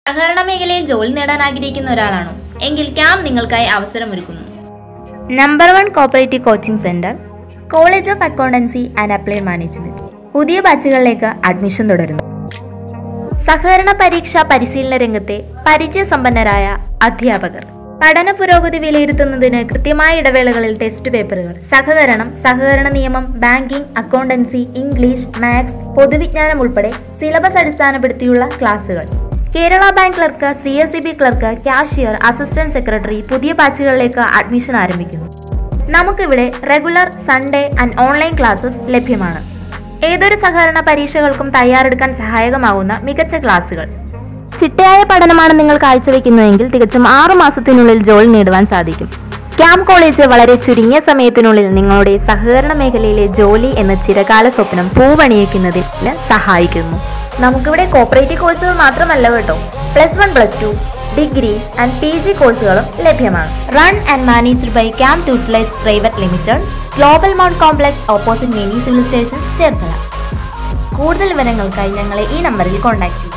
സഹകരണ മേഖലയിൽ ജോലി നേടാൻ ആഗ്രഹിക്കുന്ന ഒരാളാണോ എങ്കിൽ ക്യാമ്പ് നിങ്ങൾക്കായി അവസരമൊരുക്കുന്നു number one cooperative coaching centre college of accountancy and applied management പുതിയ ബാച്ചുകളിലേക്ക് അഡ്മിഷൻ തുടരുന്നു സഹകരണ പരീക്ഷാ പരിശീലന രംഗത്തെ പരിചയസമ്പന്നരായ അധ്യാപകർ പഠന പുരോഗതി വിലയിരുത്തുന്നതിന് കൃത്യമായ ഇടവേളകളിൽ ടെസ്റ്റ് പേപ്പറുകൾ സഹകരണം സഹകരണ നിയമം ബാങ്കിംഗ് അക്കൗണ്ടൻസി ഇംഗ്ലീഷ് മാത്സ് പൊതുവിജ്ഞാനം ഉൾപ്പെടെ സിലബസ് അടിസ്ഥാനപ്പെടുത്തിയുള്ള ക്ലാസുകൾ Kerala bank clerk C S C B clerk cashier assistant secretary പുതിയ ബാച്ചുകളിലേക്ക് അഡ്മിഷൻ ആരംഭിക്കുന്നു നമുക്കിവിടെ regular Sunday and online classes ലഭ്യമാണ് ഏതൊരു സഹകരണ പരീക്ഷകൾക്കും തയ്യാറെടുക്കാൻ സഹായകമാവുന്ന മികച്ച ക്ലാസുകൾ ചിട്ടയായ പഠനമാണ് നിങ്ങൾ കാഴ്ചവെക്കുന്നതെങ്കിൽ തികച്ചും ആറു മാസത്തിനുള്ളിൽ ജോലി നേടുവാൻ സാധിക്കും ക്യാമ്പ് കോളേജ് വളരെ ചുരുങ്ങിയ സമയത്തിനുള്ളിൽ നിങ്ങളുടെ സഹകരണ മേഖലയിലെ ജോലി എന്ന ചിരകാല സ്വപ്നം പൂവണിയിക്കുന്നതിന് സഹായിക്കുന്നു നമുക്കിവിടെ കോപ്പറേറ്റീവ് കോഴ്സുകൾ മാത്രമല്ല കേട്ടോ plus one plus two degree and P G കോഴ്സുകളും ലഭ്യമാണ് run and managed by camp ട്യൂട്ടിലൈസ് private limited global mount complex opposite mini civil station Cherthala കൂടുതൽ വിവരങ്ങൾക്കായി ഞങ്ങളെ ഈ നമ്പറിൽ കോൺടാക്ട് ചെയ്യുക